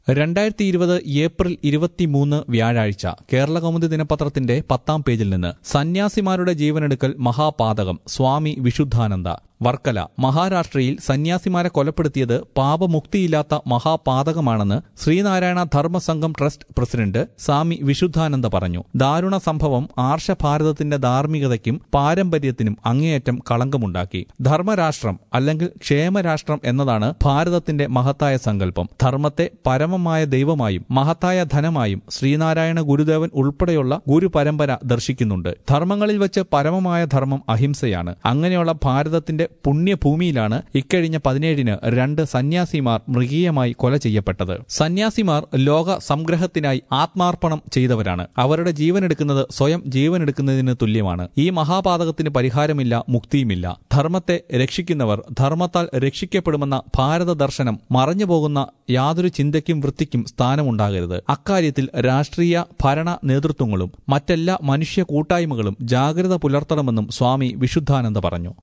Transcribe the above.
രണ്ടായിരത്തി ഇരുപത് ഏപ്രിൽ ഇരുപത്തിമൂന്ന് വ്യാഴാഴ്ച കേരള കൗമുദി ദിനപത്രത്തിന്റെ പത്താം പേജിൽ നിന്ന് സന്യാസിമാരുടെ ജീവനെടുക്കൽ മഹാപാതകം സ്വാമി വിശുദ്ധാനന്ദ വർക്കല മഹാരാഷ്ട്രയിൽ സന്യാസിമാരെ കൊലപ്പെടുത്തിയത് പാപമുക്തിയില്ലാത്ത മഹാപാതകമാണെന്ന് ശ്രീനാരായണ ധർമ്മസംഘം ട്രസ്റ്റ് പ്രസിഡന്റ് സ്വാമി വിശുദ്ധാനന്ദ പറഞ്ഞു ദാരുണ സംഭവം ആർഷഭാരതത്തിന്റെ ധാർമ്മികതയ്ക്കും പാരമ്പര്യത്തിനും അങ്ങേയറ്റം കളങ്കമുണ്ടാക്കി ധർമ്മരാഷ്ട്രം അല്ലെങ്കിൽ ക്ഷേമരാഷ്ട്രം എന്നതാണ് ഭാരതത്തിന്റെ മഹത്തായ സങ്കല്പം ധർമ്മത്തെ പരമമായ ദൈവമായും മഹത്തായ ധനമായും ശ്രീനാരായണ ഗുരുദേവൻ ഉൾപ്പെടെയുള്ള ഗുരുപരമ്പര ദർശിക്കുന്നുണ്ട് ധർമ്മങ്ങളിൽ വെച്ച് പരമമായ ധർമ്മം അഹിംസയാണ് അങ്ങനെയുള്ള ഭാരതത്തിന്റെ പുണ്യഭൂമിയിലാണ് ഇക്കഴിഞ്ഞ പതിനേഴിന് രണ്ട് സന്യാസിമാർ മൃഗീയമായി കൊല ചെയ്യപ്പെട്ടത് സന്യാസിമാർ ലോക സംഗ്രഹത്തിനായി ആത്മാർപ്പണം ചെയ്തവരാണ് അവരുടെ ജീവനെടുക്കുന്നത് സ്വയം ജീവനെടുക്കുന്നതിന് തുല്യമാണ് ഈ മഹാപാതകത്തിന് പരിഹാരമില്ല മുക്തിയുമില്ല ധർമ്മത്തെ രക്ഷിക്കുന്നവർ ധർമ്മത്താൽ രക്ഷിക്കപ്പെടുമെന്ന ഭാരത ദർശനം മറഞ്ഞുപോകുന്ന യാതൊരു ചിന്തയ്ക്കും വൃത്തിക്കും സ്ഥാനമുണ്ടാകരുത് അക്കാര്യത്തിൽ രാഷ്ട്രീയ ഭരണ നേതൃത്വങ്ങളും മറ്റെല്ലാ മനുഷ്യ കൂട്ടായ്മകളും ജാഗ്രത പുലർത്തണമെന്നും സ്വാമി വിശുദ്ധാനന്ദ പറഞ്ഞു